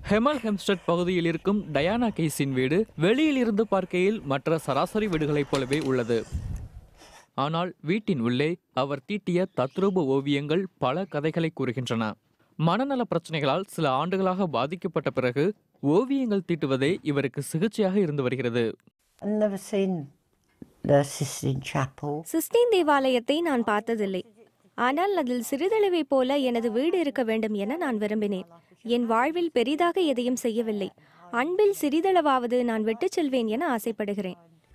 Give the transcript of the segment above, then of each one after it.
ஹெமல் ஹெம்ஸ்டட் பகுதியில் இருக்கும் டயானா கெய்ஸின் வீடு வெளியில் இருந்து பார்க்கையில் மற்ற சராசரி வீடுகளைப் போலவே உள்ளது ஆனால் வீட்டின் உள்ளே அவர் தீட்டிய தத்ரூப ஓவியங்கள் பல கதைகளை கூறுகின்றன மனநல பிரச்சனைகளால் சில ஆண்டுகளாக பாதிக்கப்பட்ட பிறகு ஓவியங்கள் தீட்டுவதே இவருக்கு சிகிச்சையாக இருந்து வருகிறது I've never seen the Sistine Chapel. சிஸ்டின் தேவாலயத்தை நான் பார்த்ததில்லை ஆனால் அதில் சிறிதளவைப் போல எனது வீடு இருக்க வேண்டும் என நான் விரும்பினேன் என் வாழ்வில் பெரிதாக எதையும் செய்யவில்லை அன்பில் சிறிதளவாவது நான் விட்டுச் செல்வேன் என ஆசைப்படுகிறேன்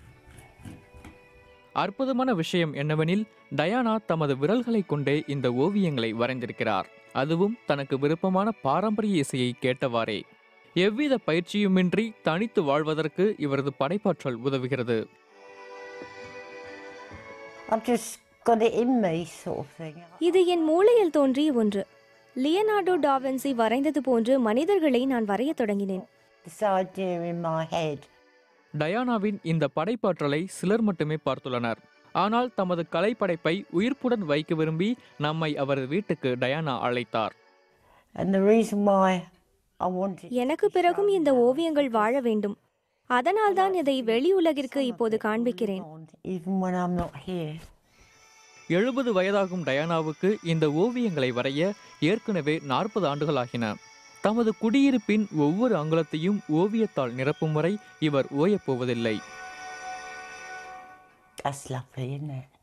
அற்புதமான விஷயம் என்னவெனில் டயானா தமது விரல்களை கொண்டே இந்த ஓவியங்களை வரைந்திருக்கிறார் அதுவும் தனக்கு விருப்பமான பாரம்பரிய இசையை கேட்டவாறே எவ்வித பயிற்சியுமின்றி தனித்து வாழ்வதற்கு இவரது படைப்பாற்றல் உதவுகிறது I've just got it in me, sort of thing. இது என் மூளையில் தோன்றிய ஒன்று லியனார்டோ டாவின்சி வரைந்தது போன்று மனிதர்களை நான் வரையத் தொடங்கினேன் This idea in my head. டயானாவின் இந்த படைப்பாற்றலை சிலர் மட்டுமே பார்த்துள்ளனர் ஆனால் தமது கலைப்படைப்பை உயிர்ப்புடன் வைக்க விரும்பி நம்மை அவரது வீட்டுக்கு டயானா அழைத்தார் And the reason why I wanted எனக்கு பிறகும் இந்த ஓவியங்கள் வாழ வேண்டும் அதனால்தான் இதை வெளி உலகிற்கு இப்போது காண்பிக்கிறேன் on, even when I'm not here. எழுபது வயதாகும் டயானாவுக்கு இந்த ஓவியங்களை வரைய ஏற்கனவே நாற்பது ஆண்டுகள் ஆகின தமது குடியிருப்பின் ஒவ்வொரு அங்குலத்தையும் ஓவியத்தால் நிரப்பும் வரை இவர் ஓயப்போவதில்லை That's lovely, isn't it?